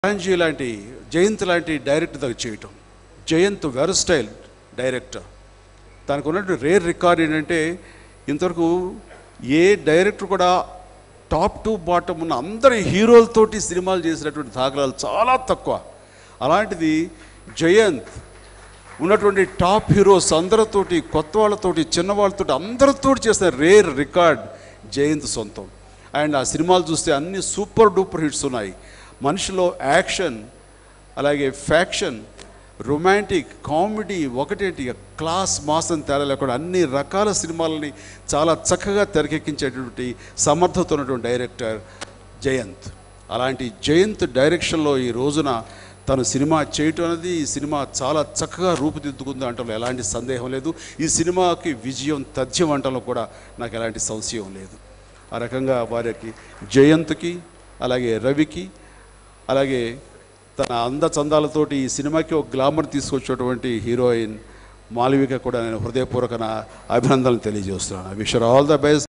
రాంజీ లాంటి జయంత్ లాంటి డైరెక్టర్ దగ్గర చేయటం జయంత్ వెరస్టైల్ డైరెక్టర్ దానికి ఉన్నటువంటి రేర్ రికార్డ్ ఏంటంటే ఇంతవరకు ఏ డైరెక్టర్ కూడా టాప్ టు బాటమ్ ఉన్న అందరి హీరోలతోటి సినిమాలు చేసినటువంటి దాఖలాలు చాలా తక్కువ అలాంటిది జయంత్ ఉన్నటువంటి టాప్ హీరోస్ అందరితోటి కొత్త వాళ్ళతోటి చిన్న వాళ్ళతోటి అందరితోటి చేసిన రేర్ రికార్డ్ జయంత్ సొంతం అండ్ ఆ సినిమాలు చూస్తే అన్ని సూపర్ డూపర్ హిట్స్ ఉన్నాయి మనిషిలో యాక్షన్ అలాగే ఫ్యాక్షన్ రొమాంటిక్ కామెడీ ఒకటేంటి క్లాస్ మాస్ అని తేడా లేకుండా అన్ని రకాల సినిమాలని చాలా చక్కగా తెరకెక్కించేటువంటి సమర్థత ఉన్నటువంటి డైరెక్టర్ జయంత్ అలాంటి జయంత్ డైరెక్షన్లో ఈ రోజున తను సినిమా చేయటం అనేది ఈ సినిమా చాలా చక్కగా రూపుదిద్దుకుంది అంటలో ఎలాంటి సందేహం లేదు ఈ సినిమాకి విజయం తథ్యం అంటలో కూడా నాకు ఎలాంటి సంశయం లేదు ఆ రకంగా వారికి జయంత్కి అలాగే రవికి అలాగే తన అంద చందాలతోటి ఈ సినిమాకి ఒక గ్లామర్ తీసుకొచ్చేటువంటి హీరోయిన్ మాలవిక కూడా నేను హృదయపూర్వక నా అభినందనలు తెలియజేస్తున్నాను విష్ ఆల్ ద బెస్ట్